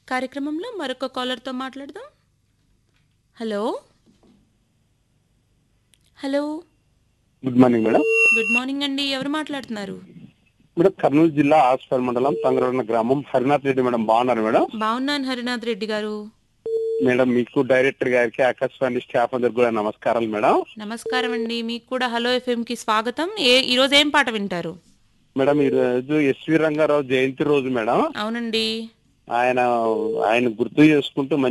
కార్యక్రమంలో మరొక కాలర్తో మాట్లాడదాం hello hello good morning madam good morning అండి ఎవరు మాట్లాడుతున్నారు మేడం కర్నూలు జిల్లా ఆస్పర్ మండలం తంగరవన గ్రామం హరినాథ్ రెడ్డి మేడం బాగున్నారు మేడం బాగున్నాను హరినాథ్ రెడ్డి గారు మేడం మీకు డైరెక్టర్ గారికి ఆకాశవాణి స్టాఫ్ అందరికి కూడా నమస్కారాలు మేడం నమస్కారం అండి మీకు కూడా హలో ఎఫ్ఎంకి స్వాగతం ఏ ఈరోజు ఏం పాట వింటారు మేడం ఈ రోజు ఎస్వి రంగారావు జయంతి రోజు మేడం అవునండి ఆయన ఆయన గుర్తు చేసుకుంటూ